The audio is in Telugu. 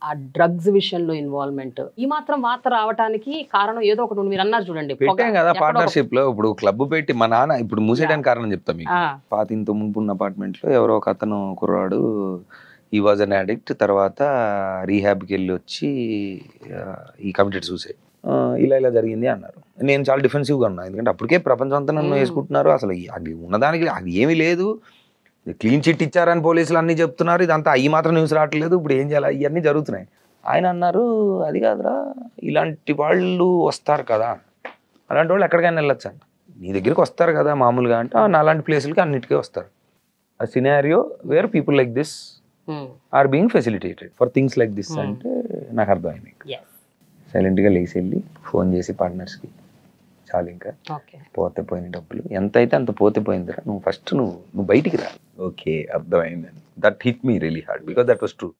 ఆ డ్రగ్స్ విషయంలో ఇన్వాల్వ్మెంట్ ఈ మాత్రం వార్త రావడానికి కారణం ఏదో ఒకటి ఉంది. మీరు అన్నారు చూడండి పొగ. పెట్టాం కదా ఎక్కడో ఒక- పార్ట్నర్షిప్ లో ఇప్పుడు క్లబ్ పెట్టి మా నాన్న ఇప్పుడు మూసేయడానికి కారణం చెప్తా మీకు ఆ, పాత ఇంత మునుపున్న అపార్ట్మెంట్ లో ఎవరో ఒక అతను కుర్రాడు ఈ వాజ్ అన్ అడిక్ట్ తర్వాత రీహాబ్కి వెళ్ళి వచ్చి ఆ, ఈ కమిటెడ్ సూసైడ్ ఇలా ఇలా జరిగింది అన్నారు నేను చాలా డిఫెన్సివ్గా ఉన్నా ఎందుకంటే అప్పటికే ప్రపంచం అంతా నన్ను Hmm. వేసుకుంటున్నారు అసలు ఈ- అది ఉన్నదానికి అది ఏమీ లేదు క్లీన్ చిట్ ఇచ్చారని పోలీసులు అన్నీ చెప్తున్నారు ఇదంతా అయ్యి మాత్రం న్యూస్ రావట్లేదు ఇప్పుడు ఏం చేయాలి ఇవన్నీ జరుగుతున్నాయి ఆయన అన్నారు అది కాదురా ఇలాంటి వాళ్ళు వస్తారు కదా అలాంటి వాళ్ళు ఎక్కడికైనా వెళ్ళొచ్చు అంట నీ దగ్గరికి వస్తారు కదా మామూలుగా అంటే "ఆ, నా అలాంటి ప్లేసులకి అన్నిటికీ వస్తారు ఆ scenario where people like this um, are being facilitated for things like this Hmm. అంటే నాకు అర్థమైంది yes. సైలెంట్గా లేచి వెళ్ళి ఫోన్ చేసి పార్ట్నర్స్కి చాలు ఇంకా ఓకే పోతే పోయిన డబ్బులు ఎంత అయితే అంత పోతే పోయిందిరా నువ్వు ఫస్ట్ నువ్వు నువ్వు బయటికి రా ఓకే అర్థమైందని that hit me really hard because that was true